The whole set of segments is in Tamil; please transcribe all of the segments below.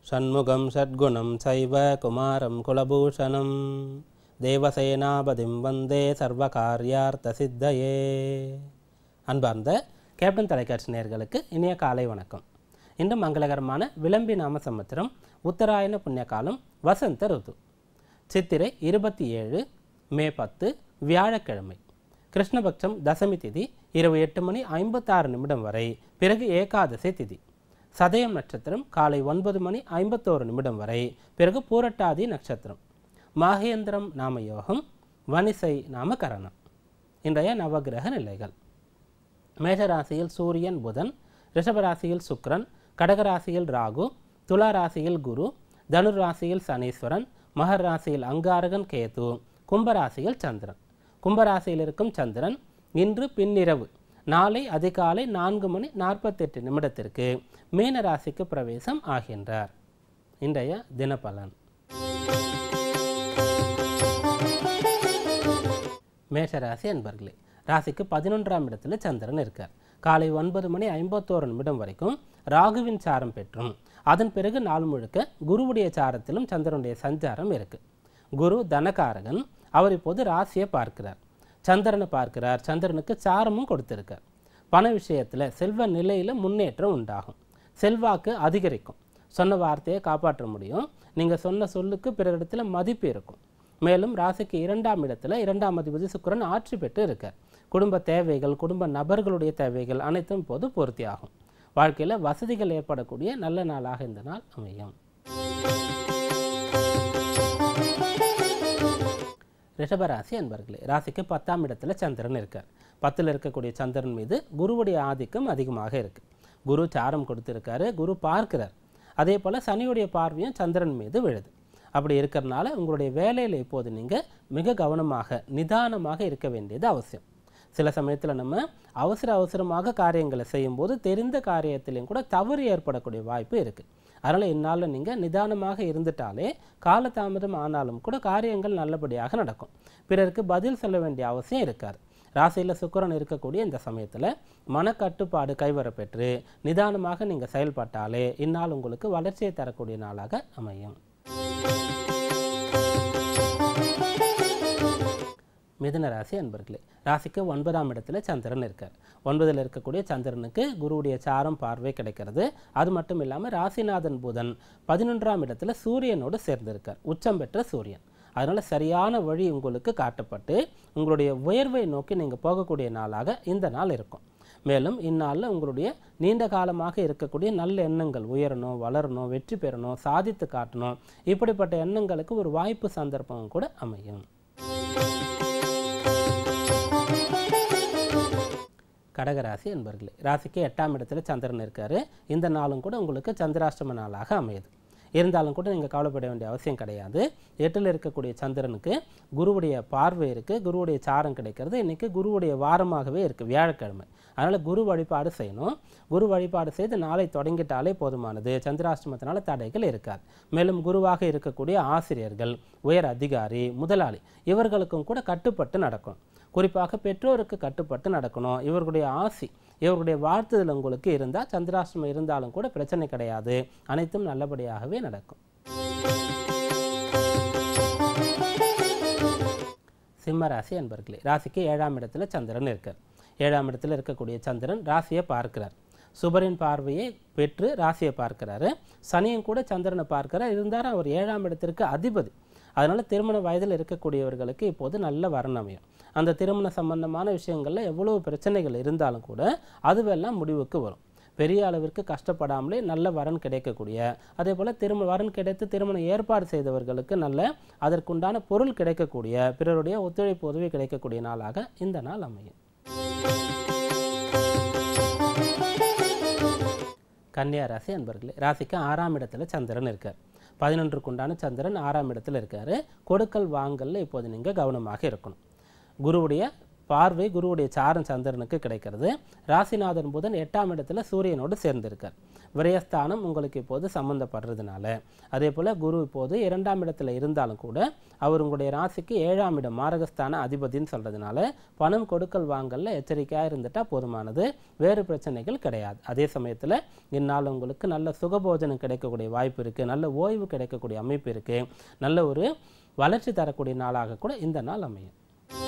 ஷண்முகம் ஷட்குணம் சைவ குமாரம் குலபூஷணம் தேவசேனாபதிம் வந்தே சர்வகாரியார்த்த சித்தயே அன்பார்ந்த கேப்டன் தொலைக்காட்சி நேயர்களுக்கு இனிய காலை வணக்கம் இன்று மங்களகரமான விளம்பி நாம சமுத்திரம் உத்தராயண புண்ணிய காலம் வசந்த ருது சித்திரை இருபத்தி ஏழு மே பத்து வியாழக்கிழமை கிருஷ்ணபக்ஷம் தசமி திதி இரவு எட்டு மணி ஐம்பத்தாறு நிமிடம் வரை பிறகு ஏகாதசி திதி சதயம் நட்சத்திரம் காலை ஒன்பது மணி ஐம்பத்தோரு நிமிடம் வரை பிறகு பூரட்டாதி நட்சத்திரம் மாகேந்திரம் நாம யோகம் வனிசை நாம கரணம் இன்றைய நவகிரக நிலைகள் மேஷராசியில் சூரியன் புதன் ரிஷபராசியில் சுக்கிரன் கடகராசியில் ராகு துலா ராசியில் குரு தனுர் ராசியில் சனீஸ்வரன் மகர் ராசியில் அங்காரகன் கேது கும்பராசியில் சந்திரன் கும்பராசியில் இருக்கும் சந்திரன் இன்று பின்னிரவு நாளை அதிகாலை நான்கு மணி நாற்பத்தெட்டு நிமிடத்திற்கு மீன ராசிக்கு பிரவேசம் ஆகின்றார் இன்றைய தினபலன் மேஷராசி அன்பர்களே ராசிக்கு பதினொன்றாம் இடத்துல சந்திரன் இருக்கார் காலை ஒன்பது மணி ஐம்பத்தோரு நிமிடம் வரைக்கும் ராகுவின் சாரம் பெற்றும் அதன் பிறகு நாள் முழுக்க குருவுடைய சாரத்திலும் சந்திரனுடைய சஞ்சாரம் இருக்கு குரு தனகாரகன் அவர் இப்போது ராசியை பார்க்கிறார் சந்திரனை பார்க்கிறார் சந்திரனுக்கு சாரமும் கொடுத்திருக்கார் பண விஷயத்தில் செல்வ நிலையில் முன்னேற்றம் உண்டாகும் செல்வாக்கு அதிகரிக்கும் சொன்ன வார்த்தையை காப்பாற்ற முடியும் நீங்கள் சொன்ன சொல்லுக்கு பிறரிடத்துல மதிப்பு இருக்கும் மேலும் ராசிக்கு இரண்டாம் இடத்துல இரண்டாம் அதிபதி சுக்கிரன் ஆட்சி பெற்று இருக்கார் குடும்ப தேவைகள் குடும்ப நபர்களுடைய தேவைகள் அனைத்தும் இப்போது பூர்த்தியாகும் வாழ்க்கையில் வசதிகள் ஏற்படக்கூடிய நல்ல நாளாக இந்த நாள் அமையும் ரிஷபராசி அன்பர்களே ராசிக்கு பத்தாம் இடத்துல சந்திரன் இருக்கார் பத்தில் இருக்கக்கூடிய சந்திரன் மீது குருவுடைய ஆதிக்கம் அதிகமாக இருக்கு குரு சாரம் கொடுத்திருக்காரு குரு பார்க்கிறார் அதே போல் சனியுடைய பார்வையும் சந்திரன் மீது விழுது அப்படி இருக்கிறனால உங்களுடைய வேலையில் இப்போது நீங்கள் மிக கவனமாக நிதானமாக இருக்க வேண்டியது அவசியம் சில சமயத்தில் நம்ம அவசர அவசரமாக காரியங்களை செய்யும்போது தெரிந்த காரியத்திலையும் கூட தவறு ஏற்படக்கூடிய வாய்ப்பு இருக்குது அதனால் இந்நாளில் நீங்கள் நிதானமாக இருந்துட்டாலே காலதாமதம் ஆனாலும் கூட காரியங்கள் நல்லபடியாக நடக்கும் பிறருக்கு பதில் சொல்ல வேண்டிய அவசியம் இருக்காது ராசியில் சுக்கிரன் இருக்கக்கூடிய இந்த சமயத்தில் மனக்கட்டுப்பாடு கைவரப்பெற்று நிதானமாக நீங்கள் செயல்பட்டாலே இந்நாள் உங்களுக்கு வளர்ச்சியை தரக்கூடிய நாளாக அமையும் மிதுன ராசி அன்பர்களே ராசிக்கு ஒன்பதாம் இடத்துல சந்திரன் இருக்கார் ஒன்பதில் இருக்கக்கூடிய சந்திரனுக்கு குருவுடைய சாரம் பார்வை கிடைக்கிறது அது மட்டும் இல்லாமல் ராசிநாதன் புதன் பதினொன்றாம் இடத்துல சூரியனோடு சேர்ந்திருக்கார் உச்சம் பெற்ற சூரியன் அதனால் சரியான வழி உங்களுக்கு காட்டப்பட்டு உங்களுடைய உயர்வை நோக்கி நீங்கள் போகக்கூடிய நாளாக இந்த நாள் இருக்கும் மேலும் இந்நாளில் உங்களுடைய நீண்ட காலமாக இருக்கக்கூடிய நல்ல எண்ணங்கள் உயரணும் வளரணும் வெற்றி பெறணும் சாதித்து காட்டணும் இப்படிப்பட்ட எண்ணங்களுக்கு ஒரு வாய்ப்பு சந்தர்ப்பம் கூட அமையும் கடகராசி என்பர்களே ராசிக்கு எட்டாம் இடத்துல சந்திரன் இருக்காரு இந்த நாளும் கூட உங்களுக்கு சந்திராஷ்டம நாளாக அமையுது இருந்தாலும் கூட நீங்கள் கவலைப்பட வேண்டிய அவசியம் கிடையாது எட்டில் இருக்கக்கூடிய சந்திரனுக்கு குருவுடைய பார்வை இருக்குது குருவுடைய சாரம் கிடைக்கிறது இன்றைக்கி குருவுடைய வாரமாகவே இருக்குது வியாழக்கிழமை அதனால் குரு வழிபாடு செய்யணும் குரு வழிபாடு செய்து நாளை தொடங்கிட்டாலே போதுமானது சந்திராஷ்டமத்தினால தடைகள் இருக்காது மேலும் குருவாக இருக்கக்கூடிய ஆசிரியர்கள் உயர் அதிகாரி முதலாளி இவர்களுக்கும் கூட கட்டுப்பட்டு நடக்கும் குறிப்பாக பெற்றோருக்கு கட்டுப்பட்டு நடக்கணும் இவர்களுடைய ஆசி இவர்களுடைய வாழ்த்துதல் உங்களுக்கு இருந்தால் சந்திராஷ்டமம் இருந்தாலும் கூட பிரச்சனை கிடையாது அனைத்தும் நல்லபடியாகவே நடக்கும் சிம்ம ராசி அன்பர்களே ராசிக்கு ஏழாம் இடத்துல சந்திரன் இருக்கார் ஏழாம் இடத்துல இருக்கக்கூடிய சந்திரன் ராசியை பார்க்கிறார் சுபரின் பார்வையை பெற்று ராசியை பார்க்கிறாரு சனியும் கூட சந்திரனை பார்க்கிறார் இருந்தாலும் அவர் ஏழாம் இடத்திற்கு அதிபதி அதனால் திருமண வயதில் இருக்கக்கூடியவர்களுக்கு இப்போது நல்ல வரன் அமையும் அந்த திருமண சம்பந்தமான விஷயங்களில் எவ்வளவு பிரச்சனைகள் இருந்தாலும் கூட அதுவெல்லாம் முடிவுக்கு வரும் பெரிய அளவிற்கு கஷ்டப்படாமலே நல்ல வரன் கிடைக்கக்கூடிய அதே போல் திருமண வரன் கிடைத்து திருமணம் ஏற்பாடு செய்தவர்களுக்கு நல்ல அதற்குண்டான பொருள் கிடைக்கக்கூடிய பிறருடைய ஒத்துழைப்பு உதவி கிடைக்கக்கூடிய நாளாக இந்த நாள் அமையும் கன்னியா ராசி அன்பர்களே ராசிக்கு ஆறாம் இடத்துல சந்திரன் இருக்கார் பதினொன்றுக்குண்டான சந்திரன் ஆறாம் இடத்துல இருக்காரு கொடுக்கல் வாங்கல்ல இப்போது நீங்கள் கவனமாக இருக்கணும் குருவுடைய பார்வை குருவுடைய சாரம் சந்திரனுக்கு கிடைக்கிறது ராசிநாதன் புதன் எட்டாம் இடத்துல சூரியனோடு சேர்ந்திருக்கார் விரயஸ்தானம் உங்களுக்கு இப்போது சம்பந்தப்படுறதுனால அதே போல் குரு இப்போது இரண்டாம் இடத்துல இருந்தாலும் கூட அவர் உங்களுடைய ராசிக்கு ஏழாம் இடம் மாரகஸ்தான அதிபதின்னு சொல்கிறதுனால பணம் கொடுக்கல் வாங்கல்ல எச்சரிக்கையாக இருந்துட்டா போதுமானது வேறு பிரச்சனைகள் கிடையாது அதே சமயத்தில் இந்நாள் உங்களுக்கு நல்ல சுகபோஜனம் கிடைக்கக்கூடிய வாய்ப்பு இருக்குது நல்ல ஓய்வு கிடைக்கக்கூடிய அமைப்பு இருக்குது நல்ல ஒரு வளர்ச்சி தரக்கூடிய நாளாக கூட இந்த நாள் அமையும்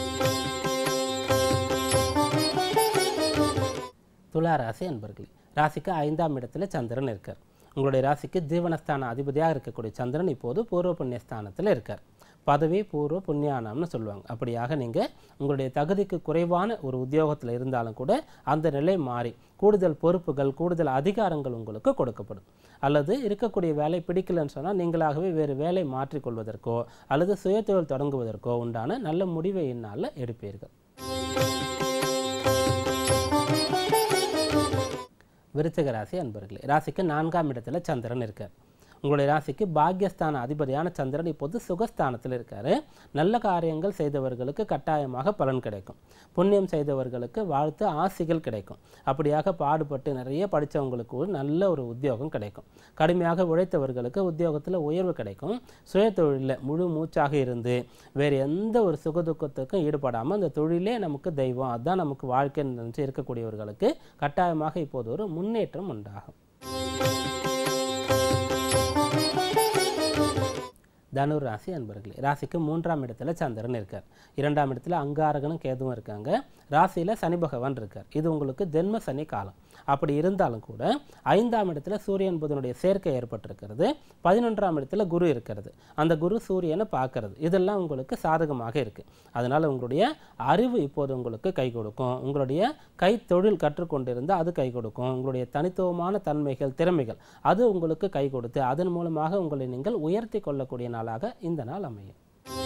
துலா ராசி அன்பர்களே ராசிக்கு ஐந்தாம் இடத்துல சந்திரன் இருக்கார் உங்களுடைய ராசிக்கு ஜீவனஸ்தான அதிபதியாக இருக்கக்கூடிய சந்திரன் இப்போது பூர்வ புண்ணியஸ்தானத்தில் இருக்கார் பதவி பூர்வ புண்ணியானம்னு சொல்லுவாங்க அப்படியாக நீங்கள் உங்களுடைய தகுதிக்கு குறைவான ஒரு உத்தியோகத்தில் இருந்தாலும் கூட அந்த நிலை மாறி கூடுதல் பொறுப்புகள் கூடுதல் அதிகாரங்கள் உங்களுக்கு கொடுக்கப்படும் அல்லது இருக்கக்கூடிய வேலை பிடிக்கலன்னு சொன்னால் நீங்களாகவே வேறு வேலை மாற்றிக்கொள்வதற்கோ அல்லது சுயதொழில் தொடங்குவதற்கோ உண்டான நல்ல முடிவை இந்நாளில் எடுப்பீர்கள் விருச்சிக ராசி அன்பர்களே ராசிக்கு நான்காம் இடத்துல சந்திரன் இருக்கார் உங்களுடைய ராசிக்கு பாக்யஸ்தான அதிபதியான சந்திரன் இப்போது சுகஸ்தானத்தில் இருக்காரு நல்ல காரியங்கள் செய்தவர்களுக்கு கட்டாயமாக பலன் கிடைக்கும் புண்ணியம் செய்தவர்களுக்கு வாழ்த்து ஆசிகள் கிடைக்கும் அப்படியாக பாடுபட்டு நிறைய படித்தவங்களுக்கு ஒரு நல்ல ஒரு உத்தியோகம் கிடைக்கும் கடுமையாக உழைத்தவர்களுக்கு உத்தியோகத்தில் உயர்வு கிடைக்கும் சுய தொழிலில் முழு மூச்சாக இருந்து வேறு எந்த ஒரு சுகதுக்கத்துக்கும் ஈடுபடாமல் அந்த தொழிலே நமக்கு தெய்வம் அதுதான் நமக்கு வாழ்க்கைன்னு நினச்சி இருக்கக்கூடியவர்களுக்கு கட்டாயமாக இப்போது ஒரு முன்னேற்றம் உண்டாகும் தனுர் ராசி அன்பர்களே ராசிக்கு மூன்றாம் இடத்துல சந்திரன் இருக்கார் இரண்டாம் இடத்துல அங்காரகனும் கேதுவும் இருக்காங்க ராசியில் சனி பகவான் இருக்கார் இது உங்களுக்கு ஜென்ம சனி காலம் அப்படி இருந்தாலும் கூட ஐந்தாம் இடத்துல சூரியன் புதனுடைய சேர்க்கை ஏற்பட்டிருக்கிறது பதினொன்றாம் இடத்துல குரு இருக்கிறது அந்த குரு சூரியனை பார்க்கறது இதெல்லாம் உங்களுக்கு சாதகமாக இருக்குது அதனால் உங்களுடைய அறிவு இப்போது உங்களுக்கு கை கொடுக்கும் உங்களுடைய கை தொழில் கற்றுக்கொண்டிருந்தால் அது கை கொடுக்கும் உங்களுடைய தனித்துவமான தன்மைகள் திறமைகள் அது உங்களுக்கு கை கொடுத்து அதன் மூலமாக உங்களை நீங்கள் உயர்த்தி கொள்ளக்கூடிய நாளாக இந்த நாள் அமையும்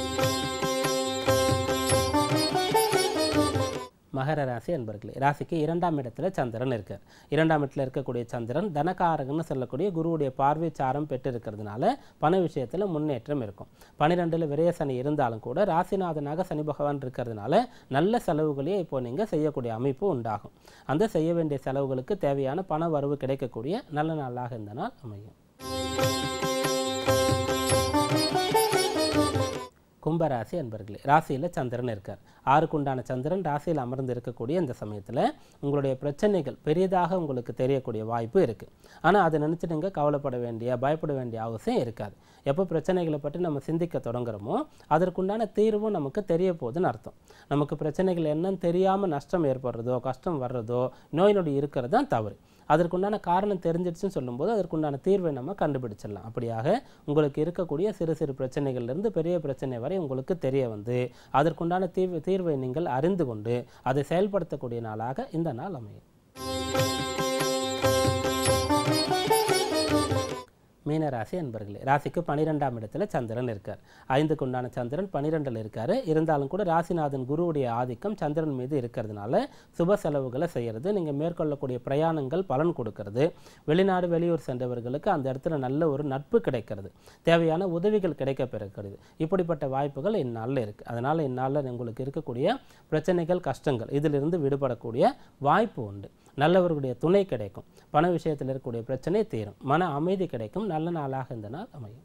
மகர ராசி அன்பர்களே ராசிக்கு இரண்டாம் இடத்துல சந்திரன் இருக்கார் இரண்டாம் இடத்துல இருக்கக்கூடிய சந்திரன் தனகாரகன்னு சொல்லக்கூடிய குருவுடைய பார்வை சாரம் பெற்று இருக்கிறதுனால பண விஷயத்தில் முன்னேற்றம் இருக்கும் பன்னிரெண்டில் விரய சனி இருந்தாலும் கூட ராசிநாதனாக சனி பகவான் இருக்கிறதுனால நல்ல செலவுகளையே இப்போ நீங்கள் செய்யக்கூடிய அமைப்பு உண்டாகும் அந்த செய்ய வேண்டிய செலவுகளுக்கு தேவையான பண வரவு கிடைக்கக்கூடிய நல்ல நாளாக இந்த நாள் அமையும் கும்பராசி அன்பர்களே ராசியில் சந்திரன் இருக்கார் ஆறுக்குண்டான சந்திரன் ராசியில் அமர்ந்து இருக்கக்கூடிய இந்த சமயத்தில் உங்களுடைய பிரச்சனைகள் பெரியதாக உங்களுக்கு தெரியக்கூடிய வாய்ப்பு இருக்குது ஆனால் அதை நினச்சி நீங்கள் கவலைப்பட வேண்டிய பயப்பட வேண்டிய அவசியம் இருக்காது எப்போ பிரச்சனைகளை பற்றி நம்ம சிந்திக்க தொடங்குறோமோ அதற்குண்டான தீர்வும் நமக்கு தெரிய போகுதுன்னு அர்த்தம் நமக்கு பிரச்சனைகள் என்னன்னு தெரியாமல் நஷ்டம் ஏற்படுறதோ கஷ்டம் வர்றதோ நோய் நொடி இருக்கிறது தான் தவறு அதற்குண்டான காரணம் தெரிஞ்சிடுச்சுன்னு சொல்லும்போது அதற்குண்டான தீர்வை நம்ம கண்டுபிடிச்சிடலாம் அப்படியாக உங்களுக்கு இருக்கக்கூடிய சிறு சிறு பிரச்சனைகள்லேருந்து பெரிய பிரச்சனை வரை உங்களுக்கு தெரிய வந்து அதற்குண்டான தீர்வு தீர்வை நீங்கள் அறிந்து கொண்டு அதை செயல்படுத்தக்கூடிய நாளாக இந்த நாள் அமையும் மீன ராசி அன்பர்களே ராசிக்கு பன்னிரெண்டாம் இடத்துல சந்திரன் இருக்கார் ஐந்துக்கு உண்டான சந்திரன் பன்னிரெண்டில் இருக்கார் இருந்தாலும் கூட ராசிநாதன் குருவுடைய ஆதிக்கம் சந்திரன் மீது இருக்கிறதுனால சுப செலவுகளை செய்கிறது நீங்கள் மேற்கொள்ளக்கூடிய பிரயாணங்கள் பலன் கொடுக்கறது வெளிநாடு வெளியூர் சென்றவர்களுக்கு அந்த இடத்துல நல்ல ஒரு நட்பு கிடைக்கிறது தேவையான உதவிகள் கிடைக்க பெறுகிறது இப்படிப்பட்ட வாய்ப்புகள் இந்நாளில் இருக்குது அதனால் இந்நாளில் உங்களுக்கு இருக்கக்கூடிய பிரச்சனைகள் கஷ்டங்கள் இதிலிருந்து விடுபடக்கூடிய வாய்ப்பு உண்டு நல்லவர்களுடைய துணை கிடைக்கும் பண விஷயத்தில் இருக்கக்கூடிய பிரச்சனை தீரும் மன அமைதி கிடைக்கும் நல்ல நாளாக இந்த நாள் அமையும்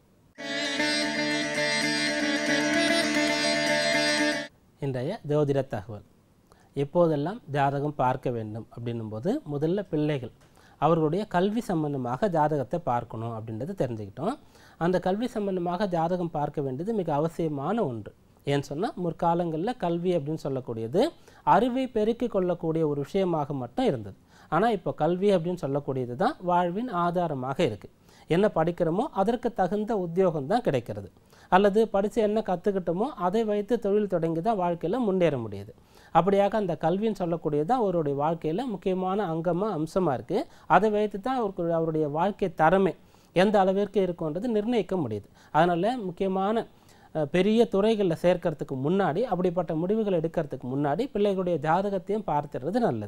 இன்றைய ஜோதிட தகவல் எப்போதெல்லாம் ஜாதகம் பார்க்க வேண்டும் அப்படின்னும்போது முதல்ல பிள்ளைகள் அவர்களுடைய கல்வி சம்பந்தமாக ஜாதகத்தை பார்க்கணும் அப்படின்றது தெரிஞ்சுக்கிட்டோம் அந்த கல்வி சம்பந்தமாக ஜாதகம் பார்க்க வேண்டியது மிக அவசியமான ஒன்று ஏன்னு சொன்னால் முற்காலங்களில் கல்வி அப்படின்னு சொல்லக்கூடியது அறிவை பெருக்கிக் கொள்ளக்கூடிய ஒரு விஷயமாக மட்டும் இருந்தது ஆனால் இப்போ கல்வி அப்படின்னு சொல்லக்கூடியது தான் வாழ்வின் ஆதாரமாக இருக்குது என்ன படிக்கிறோமோ அதற்கு தகுந்த உத்தியோகம் தான் கிடைக்கிறது அல்லது படித்து என்ன கற்றுக்கிட்டோமோ அதை வைத்து தொழில் தொடங்கி தான் வாழ்க்கையில் முன்னேற முடியுது அப்படியாக அந்த கல்வின்னு சொல்லக்கூடியது தான் அவருடைய வாழ்க்கையில் முக்கியமான அங்கமாக அம்சமாக இருக்குது அதை வைத்து தான் அவருக்கு அவருடைய வாழ்க்கை தரமே எந்த அளவிற்கு இருக்குன்றது நிர்ணயிக்க முடியுது அதனால் முக்கியமான அஹ், பெரிய துறைகளில் சேர்க்கறதுக்கு முன்னாடி அப்படிப்பட்ட முடிவுகள் எடுக்கிறதுக்கு முன்னாடி பிள்ளைகளுடைய ஜாதகத்தையும் பார்த்துடுறது நல்லது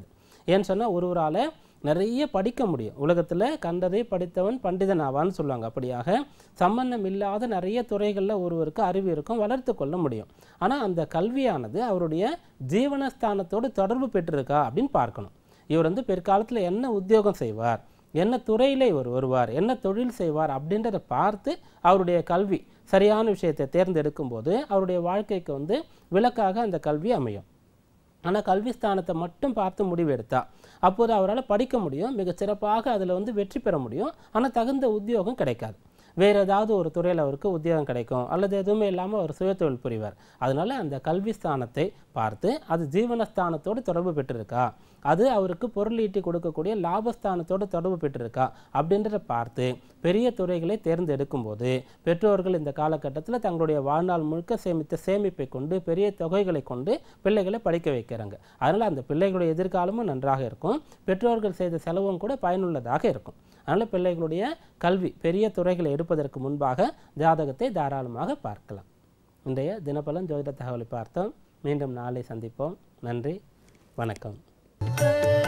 ஏன்னு சொன்னால் ஒருவரால் நிறைய படிக்க முடியும் உலகத்தில் கண்டதை படித்தவன் பண்டிதன் ஆவான்னு சொல்லுவாங்க அப்படியாக சம்பந்தம் இல்லாத நிறைய துறைகளில் ஒருவருக்கு அறிவு இருக்கும் வளர்த்து கொள்ள முடியும் ஆனால் அந்த கல்வியானது அவருடைய ஜீவனஸ்தானத்தோடு தொடர்பு பெற்றிருக்கா அப்படின்னு பார்க்கணும் இவர் வந்து பிற்காலத்தில் என்ன உத்தியோகம் செய்வார் என்ன துறையில் இவர் வருவார் என்ன தொழில் செய்வார் அப்படின்றத பார்த்து அவருடைய கல்வி சரியான விஷயத்தை தேர்ந்தெடுக்கும் போது அவருடைய வாழ்க்கைக்கு வந்து விளக்காக அந்த கல்வி அமையும் ஆனால் கல்வி ஸ்தானத்தை மட்டும் பார்த்து முடிவெடுத்தா அப்போது அவரால் படிக்க முடியும் மிகச் சிறப்பாக அதில் வந்து வெற்றி பெற முடியும் ஆனால் தகுந்த உத்தியோகம் கிடைக்காது வேறு ஏதாவது ஒரு துறையில் அவருக்கு உத்தியோகம் கிடைக்கும் அல்லது எதுவுமே இல்லாமல் அவர் சுயதொழில் புரிவார் அதனால அந்த கல்வி ஸ்தானத்தை பார்த்து அது ஜீவனஸ்தானத்தோடு தொடர்பு பெற்றிருக்கா அது அவருக்கு பொருள் ஈட்டி கொடுக்கக்கூடிய லாபஸ்தானத்தோடு தொடர்பு பெற்றிருக்கா அப்படின்றத பார்த்து பெரிய துறைகளை தேர்ந்தெடுக்கும் போது பெற்றோர்கள் இந்த காலகட்டத்தில் தங்களுடைய வாழ்நாள் முழுக்க சேமித்த சேமிப்பை கொண்டு பெரிய தொகைகளை கொண்டு பிள்ளைகளை படிக்க வைக்கிறாங்க அதனால் அந்த பிள்ளைகளுடைய எதிர்காலமும் நன்றாக இருக்கும் பெற்றோர்கள் செய்த செலவும் கூட பயனுள்ளதாக இருக்கும் அதனால் பிள்ளைகளுடைய கல்வி பெரிய துறைகளை எடுப்பதற்கு முன்பாக ஜாதகத்தை தாராளமாக பார்க்கலாம் இன்றைய தினபலன் ஜோதிட தகவலை பார்த்தோம் மீண்டும் நாளை சந்திப்போம் நன்றி வணக்கம்